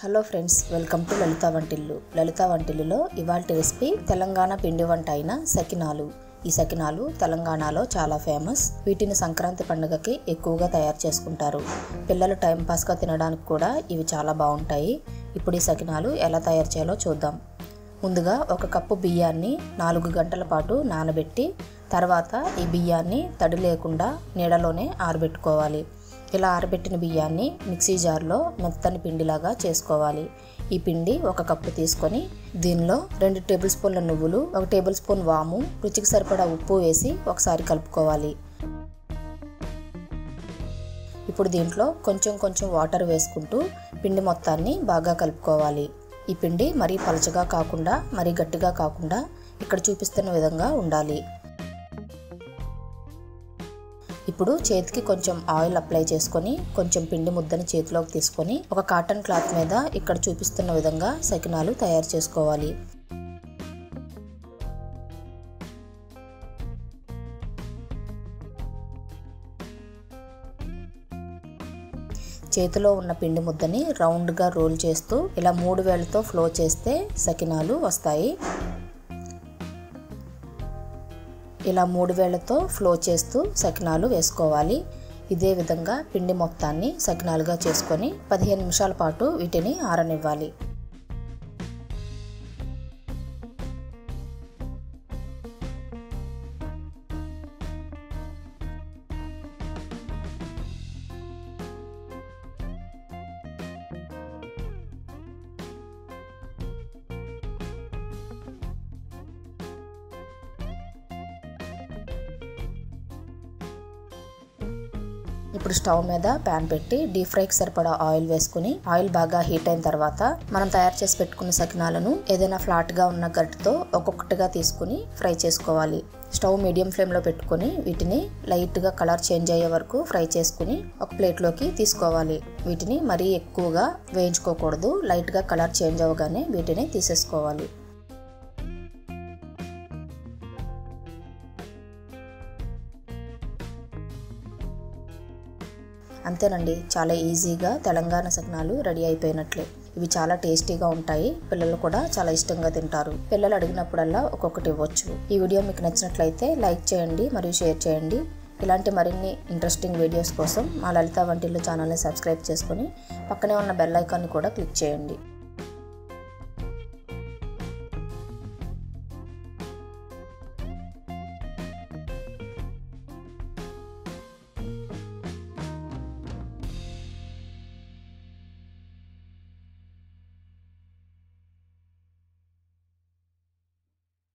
hello friends welcome to Lalitha Vantillu Lalitha వంటిల్లులో ఇవాళ recipe Telangana పిండి వంట అయిన సకినాలు ఈ సకినాలు తెలంగాణలో చాలా ఫేమస్ వీటిని సంక్రాంతి పండుగకి ఎక్కువగా తయారు చేసుకుంటారు పిల్లలు టైంపాస్గా తినడానికి కూడా ఇవి చాలా బాగుంటాయి ఇప్పుడు ఈ సకినాలు ఎలా తయారు చేయాలో చూద్దాం ముందుగా ఒక కప్పు బియ్యాన్ని నాలుగు గంటల పాటు నానబెట్టి తర్వాత ఈ బియ్యాన్ని తడి లేకుండా నీడలోనే ఆరబెట్టుకోవాలి ఇలా ఆరబెట్టిన బియ్యాన్ని మిక్సీ జార్లో మెత్తని పిండిలాగా చేసుకోవాలి ఈ పిండి ఒక కప్పు తీసుకొని దీనిలో రెండు టేబుల్ స్పూన్ల నువ్వులు ఒక టేబుల్ స్పూన్ వాము రుచికి సరిపడా ఉప్పు వేసి ఒకసారి కలుపుకోవాలి ఇప్పుడు దీంట్లో కొంచెం కొంచెం వాటర్ వేసుకుంటూ పిండి మొత్తాన్ని బాగా కలుపుకోవాలి ఈ పిండి మరీ పలచగా కాకుండా మరీ గట్టిగా కాకుండా ఇక్కడ చూపిస్తున్న విధంగా ఉండాలి ఇప్పుడు చేతికి కొంచెం ఆయిల్ అప్లై చేసుకొని కొంచెం పిండి ముద్దని చేతిలోకి తీసుకొని ఒక కాటన్ క్లాత్ మీద ఇక్కడ చూపిస్తున్న విధంగా సకినాలు తయారు చేసుకోవాలి చేతిలో ఉన్న పిండి ముద్దని రౌండ్గా రోల్ చేస్తూ ఇలా మూడు వేలతో ఫ్లో చేస్తే సకినాలు వస్తాయి ఇలా మూడు వేళ్లతో ఫ్లో చేస్తూ సకినాలు వేసుకోవాలి ఇదే విధంగా పిండి మొత్తాన్ని సకినాలుగా చేసుకొని పదిహేను నిమిషాల పాటు వీటిని ఆరనివ్వాలి ఇప్పుడు స్టవ్ మీద ప్యాన్ పెట్టి డీప్ ఫ్రైకి సరిపడా ఆయిల్ వేసుకుని ఆయిల్ బాగా హీట్ అయిన తర్వాత మనం తయారు చేసి పెట్టుకున్న సకినాలను ఏదైనా ఫ్లాట్గా ఉన్న గట్టితో ఒక్కొక్కటిగా తీసుకుని ఫ్రై చేసుకోవాలి స్టవ్ మీడియం ఫ్లేమ్లో పెట్టుకొని వీటిని లైట్గా కలర్ చేంజ్ అయ్యే వరకు ఫ్రై చేసుకుని ఒక ప్లేట్లోకి తీసుకోవాలి వీటిని మరీ ఎక్కువగా వేయించుకోకూడదు లైట్గా కలర్ చేంజ్ అవ్వగానే వీటిని తీసేసుకోవాలి అంతేనండి చాలా ఈజీగా తెలంగాణ సగ్నాలు రెడీ అయిపోయినట్లే ఇవి చాలా టేస్టీగా ఉంటాయి పిల్లలు కూడా చాలా ఇష్టంగా తింటారు పిల్లలు అడిగినప్పుడల్లా ఒక్కొక్కటి ఇవ్వచ్చు ఈ వీడియో మీకు నచ్చినట్లయితే లైక్ చేయండి మరియు షేర్ చేయండి ఇలాంటి మరిన్ని ఇంట్రెస్టింగ్ వీడియోస్ కోసం మా లలిత వంటిల్లు ఛానల్ని సబ్స్క్రైబ్ చేసుకొని పక్కనే ఉన్న బెల్ ఐకాన్ని కూడా క్లిక్ చేయండి